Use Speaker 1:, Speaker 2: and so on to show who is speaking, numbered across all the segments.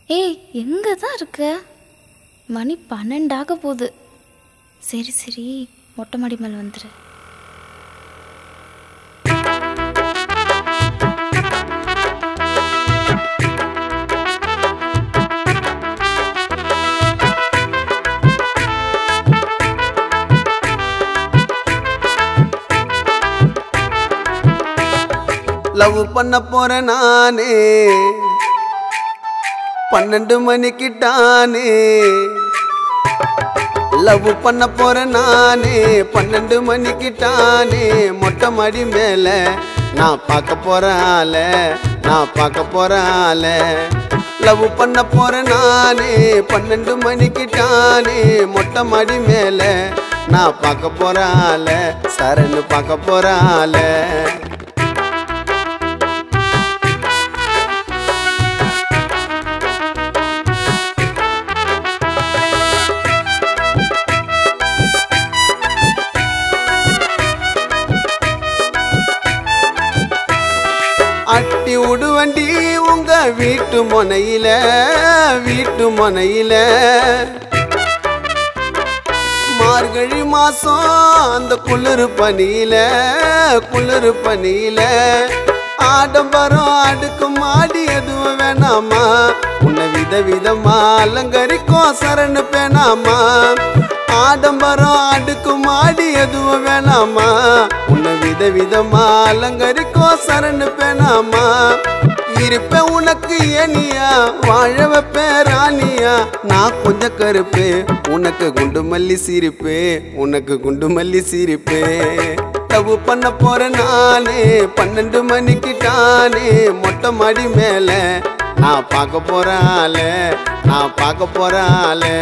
Speaker 1: ஏய் எங்கே தான் இருக்க மணி பன்னெண்டாக போகுது சரி சரி மொட்டை மாடி மேலே வந்துடு
Speaker 2: லவ் பண்ண போறேன் நானே பன்னெண்டு மணிக்கிட்டானே லவ் பண்ண போறேன் நானே பன்னெண்டு மணிக்கிட்டானே மொட்டை மாடி மேல நான் பார்க்க போற ஆள நான் பார்க்க போற ஆள லவ் பண்ண போறேன் நானே பன்னெண்டு மணிக்கிட்டானே மொட்டை மாடி மேல நான் பார்க்க போற ஆள சரன்னு பார்க்க போற ஆள அட்டி உடுவண்டி உங்க வீட்டு முனையில வீட்டு முனையில மார்கழி மாசம் அந்த குளிர் பனியில குளிர் பனியில ஆடம்பரம் அடுக்கு மாடி எதுவும் வேணாமா உன்னை வித விதமா அலங்கரிக்கும் சரணு பேணாமா ஆடம்பரம் அடுக்கு மாடி எதுவும் வேணாமா உன்னை வித விதமா அலங்கரிக்கும் சரணு பேணாமா இருப்பேன் உனக்கு ஏனியா வாழ வைப்பேன் ராணியா நான் கொஞ்சம் கருப்பு உனக்கு குண்டு மல்லி சிரிப்பு உனக்கு குண்டு மல்லி சிரிப்பு லவ் பண்ண போறேன் நானே பன்னெண்டு மணிக்கிட்டானே மொட்டை மாடி மேல நான் பார்க்க போறேன் ஆளு நான் பார்க்க போறேன் ஆளு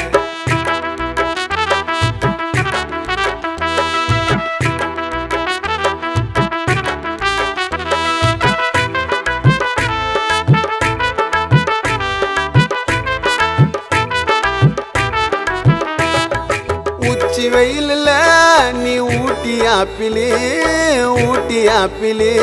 Speaker 2: உச்சி வெயிலில் நீ ஊட்டி ஆப்பிளே ஊட்டி ஆப்பிளே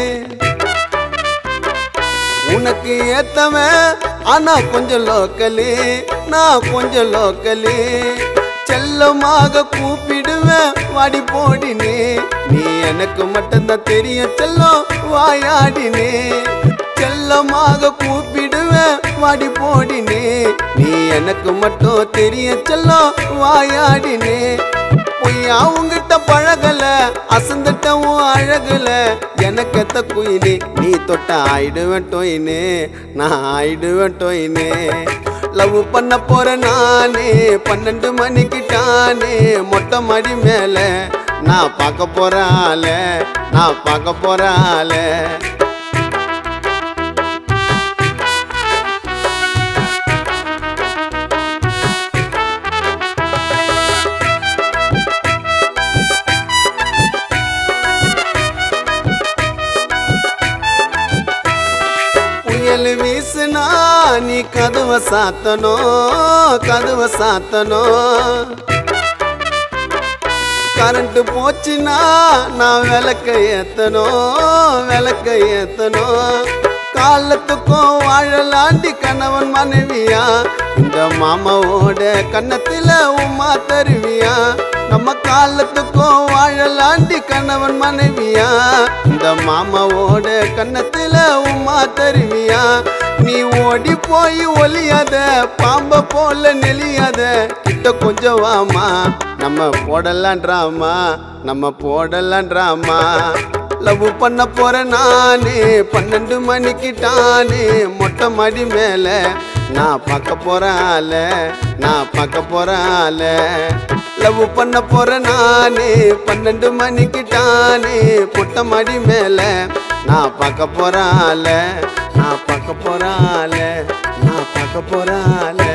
Speaker 2: உனக்கு ஏத்தவன் ஆனா கொஞ்சம் லோக்கலே நான் கொஞ்சம் லோக்கலே செல்லமாக கூப்பிடுவேன் வாடி போடினே நீ எனக்கு மட்டும்தான் தெரியும் செல்லம் வாயாடினே செல்லமாக கூப்பிடுவேன் வாடி போடினே நீ எனக்கு மட்டும் தெரியும் செல்லம் வாயாடினே பொய்யா உங்கிட்ட பழகல அசந்துட்ட உன் அழகுல எனக்கு எத்த குயினே நீ தொட்ட ஆயிடுவேன் டொயினே நான் ஆயிடுவேன் டொயினே லவ் பண்ண போற நானே பன்னெண்டு மணிக்கிட்டானே மொட்டை மாடி மேல நான் பார்க்க போற ஆள நான் பார்க்க போற ஆள புயல் வீசுனா நீ கதவை சாத்தணும் கதவை சாத்தணும் கரண்ட் போச்சுன்னா நான் விளக்க ஏத்தணும் விளக்க ஏத்தணும் காலத்துக்கும் வாழலாண்டி கணவன் மனைவியா இந்த மாமாவோட கன்னத்துல உமா தருவியா நம்ம காலத்துக்கும் வாழலாண்டி கணவன் மனைவியா இந்த மாமாவோட கன்னத்துல உமா தருவியா நீ ஓடி போய் ஒளியாத பாம்ப போல நெளியாத கிட்ட கொஞ்சம் வாமா நம்ம போடலாம் ட்ராமா நம்ம போடலாம் ட்ராமா லவ் பண்ண போற நானே பன்னெண்டு மணிக்கிட்டானே மொட்டை மாடி மேல நான் பார்க்க போற ஆள நான் பார்க்க போற ஆள லவ் பண்ண போற நானே பன்னெண்டு மணிக்கிட்டானே மொட்டை மாடி மேல நான் பார்க்க போற ஆள நான் பார்க்க போற ஆள நான் பார்க்க போற ஆள